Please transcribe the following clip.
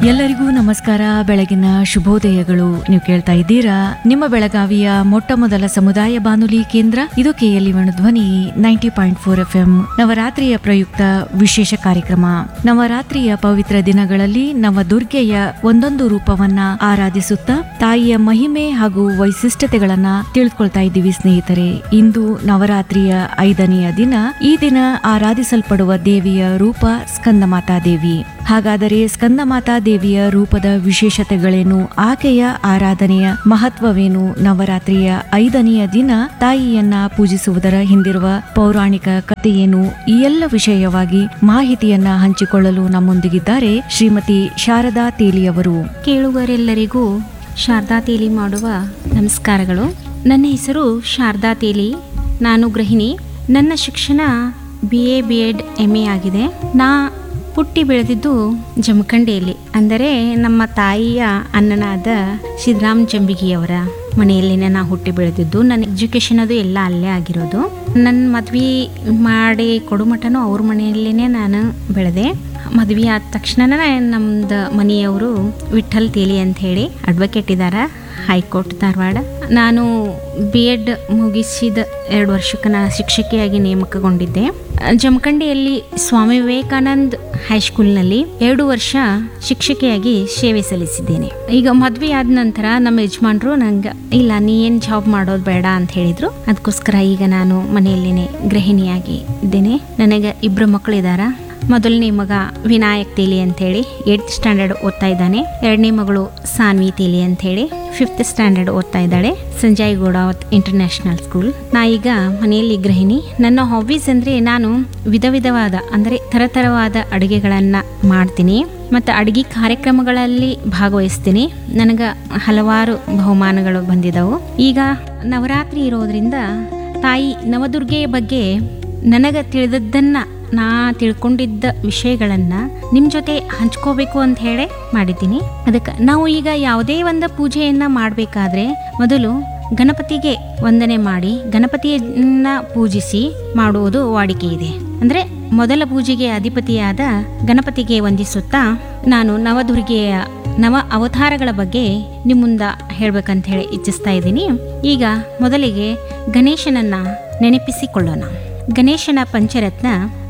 ಎಲ್ಲರಿಗೂ ನಮಸ್ಕಾರ ಬೆಳಗಿನ ಶುಭೋದಯಗಳು ನೀವು ಕೇಳ್ತಾ ಇದ್ದೀರಾ ನಿಮ್ಮ ಬೆಳಗಾವಿಯ ಮೊಟ್ಟ ಮೊದಲ ಸಮುದಾಯ ಬಾನುಲಿ ಕೇಂದ್ರ ಇದು KLE Dhwani ninety point four F M ನವರಾತ್ರಿಯ ಪ್ರಯುಕ್ತ ವಿಶೇಷ ಕಾರ್ಯಕ್ರಮ ನವರಾತ್ರಿಯ ಪವಿತ್ರ ದಿನಗಳಲ್ಲಿ ನವ ದುರ್ಗೆಯ ಒಂದೊಂದು ರೂಪವನ್ನ ಆರಾಧಿಸುತ್ತಾ ತಾಯಿಯ ಮಹಿಮೆ ಹಾಗೂ ವೈಶಿಷ್ಟ್ಯತೆಗಳನ್ನ ತಿಳ್ಕೊಳ್ತಾ ಇದ್ದೀವಿ ಸ್ನೇಹಿತರೆ ಇಂದು ನವರಾತ್ರಿಯ ಐದನೆಯ ದಿನ ಈ ದಿನ ಆರಾಧಿಸಲ್ಪಡುವ ದೇವಿಯ ರೂಪ ಸ್ಕಂದಮಾತಾ ದೇವಿ ಹಾಗಾದರೆ ಸ್ಕಂದಮಾತಾ ದೇವಿಯ ರೂಪದ ವಿಶೇಷತೆಗಳೇನು ಆಕೆಯ ಆರಾಧನೆಯ ಮಹತ್ವವೇನು ನವರಾತ್ರಿಯ ಐದನೆಯ ದಿನ ತಾಯಿಯನ್ನ ಪೂಜಿಸುವುದರ ಹಿಂದಿರುವ ಪೌರಾಣಿಕ ಕಥೆಯೇನು ಈ ಎಲ್ಲ ವಿಷಯವಾಗಿ ಮಾಹಿತಿಯನ್ನ ಹಂಚಿಕೊಳ್ಳಲು ನಮ್ಮೊಂದಿಗಿದ್ದಾರೆ ಶ್ರೀಮತಿ ಶಾರದಾ ತೇಲಿಯವರು ಕೇಳುಗರೆಲ್ಲರಿಗೂ ಶಾರದಾ ತೇಲಿ ಮಾಡುವ ನಮಸ್ಕಾರಗಳು ನನ್ನ ಹೆಸರು ಶಾರದಾ ತೇಲಿ ನಾನು ಗೃಹಿಣಿ ನನ್ನ ಶಿಕ್ಷಣ B A B Ed M A ಆಗಿದೆ ನಾ ಹುಟ್ಟಿ ಬೆಳೆದಿದ್ದು ಜಮಖಂಡಿಯಲ್ಲಿ ಅಂದರೆ ನಮ್ಮ ತಾಯಿಯ ಅಣ್ಣನಾದ ಸಿದ್ದರಾಮ್ ಜಂಬಿಗಿಯವರ ಮನೆಯಲ್ಲಿನೇ ನಾ ಹುಟ್ಟಿ ಬೆಳೆದಿದ್ದು ನನ್ನ ಎಜುಕೇಷನ್ ಅದು ಎಲ್ಲ ಅಲ್ಲೇ ಆಗಿರೋದು ನನ್ನ ಮದ್ವೆ ಮಾಡಿ ಕೊಡುಮಟನೂ ಅವ್ರ ಮನೆಯಲ್ಲೇ ನಾನು ಬೆಳೆದೆ ಮದ್ವೆ ಆದ ತಕ್ಷಣನೇ ನಮ್ದು ಮನೆಯವರು ವಿಠಲ್ ತೇಲಿ ಅಂತ ಹೇಳಿ ಅಡ್ವೊಕೇಟ್ ಇದ್ದಾರೆ ಹೈಕೋರ್ಟ್ ಧಾರವಾಡ ನಾನು ಬಿ ಎಡ್ ಮುಗಿಸಿದ ಎರಡು ವರ್ಷಕ್ಕೆ ನಾನು ಶಿಕ್ಷಕಿಯಾಗಿ ನೇಮಕಗೊಂಡಿದ್ದೆ ಜಮಖಂಡಿಯಲ್ಲಿ ಸ್ವಾಮಿ ವಿವೇಕಾನಂದ್ ಹೈಸ್ಕೂಲ್ನಲ್ಲಿ ಎರಡು ವರ್ಷ ಶಿಕ್ಷಕಿಯಾಗಿ ಸೇವೆ ಸಲ್ಲಿಸಿದ್ದೇನೆ ಈಗ ಮದ್ವೆ ಆದ ನಂತರ ನಮ್ಮ ಯಜಮಾನ್ರು ನಂಗೆ ಇಲ್ಲ ನೀ ಏನು ಜಾಬ್ ಮಾಡೋದು ಬೇಡ ಅಂತ ಹೇಳಿದ್ರು ಅದಕ್ಕೋಸ್ಕರ ಈಗ ನಾನು ಮನೆಯಲ್ಲಿನೇ ಗೃಹಿಣಿಯಾಗಿ ಇದ್ದೇನೆ ನನಗೆ ಇಬ್ಬರು ಮಕ್ಕಳಿದ್ದಾರೆ ಮೊದಲನೇ ಮಗ ವಿನಾಯಕ್ ತೇಲಿ ಅಂತೇಳಿ ಏಯ್ತ್ ಸ್ಟ್ಯಾಂಡರ್ಡ್ ಓದ್ತಾ ಇದ್ದಾನೆ ಎರಡನೇ ಮಗಳು ಸಾನ್ವಿ ತೇಲಿ ಅಂತೇಳಿ ಫಿಫ್ತ್ ಸ್ಟ್ಯಾಂಡರ್ಡ್ ಓದ್ತಾ ಇದ್ದಾಳೆ ಸಂಜಯ್ ಗೋಡಾವತ್ ಇಂಟರ್ನ್ಯಾಷನಲ್ ಸ್ಕೂಲ್ ನಾ ಈಗ ಮನೆಯಲ್ಲಿ ಗೃಹಿಣಿ ನನ್ನ ಹಾಬೀಸ್ ಅಂದರೆ ನಾನು ವಿಧ ವಿಧವಾದ ಅಂದರೆ ಥರಥರವಾದ ಅಡುಗೆಗಳನ್ನು ಮಾಡ್ತೀನಿ ಮತ್ತು ಅಡುಗೆ ಕಾರ್ಯಕ್ರಮಗಳಲ್ಲಿ ಭಾಗವಹಿಸ್ತೀನಿ ನನಗೆ ಹಲವಾರು ಬಹುಮಾನಗಳು ಬಂದಿದ್ದವು ಈಗ ನವರಾತ್ರಿ ಇರೋದ್ರಿಂದ ತಾಯಿ ನವದುರ್ಗೆಯ ಬಗ್ಗೆ ನನಗೆ ತಿಳಿದದ್ದನ್ನು ನಾ ತಿಳ್ಕೊಂಡಿದ್ದ ವಿಷಯಗಳನ್ನು ನಿಮ್ಮ ಜೊತೆ ಹಂಚ್ಕೋಬೇಕು ಅಂತ ಹೇಳಿ ಮಾಡಿದ್ದೀನಿ ಅದಕ್ಕೆ ನಾವು ಈಗ ಯಾವುದೇ ಒಂದು ಪೂಜೆಯನ್ನು ಮಾಡಬೇಕಾದ್ರೆ ಮೊದಲು ಗಣಪತಿಗೆ ವಂದನೆ ಮಾಡಿ ಗಣಪತಿಯನ್ನ ಪೂಜಿಸಿ ಮಾಡುವುದು ವಾಡಿಕೆ ಇದೆ ಅಂದರೆ ಮೊದಲ ಪೂಜೆಗೆ ಅಧಿಪತಿಯಾದ ಗಣಪತಿಗೆ ವಂದಿಸುತ್ತಾ ನಾನು ನವದುರ್ಗೆಯ ನವ ಅವತಾರಗಳ ಬಗ್ಗೆ ನಿಮ್ಮ ಮುಂದೆ ಹೇಳ್ಬೇಕಂತ ಹೇಳಿ ಇಚ್ಛಿಸ್ತಾ ಇದ್ದೀನಿ ಈಗ ಮೊದಲಿಗೆ ಗಣೇಶನನ್ನ ನೆನಪಿಸಿಕೊಳ್ಳೋಣ ಗಣೇಶನ ಪಂಚರತ್ನ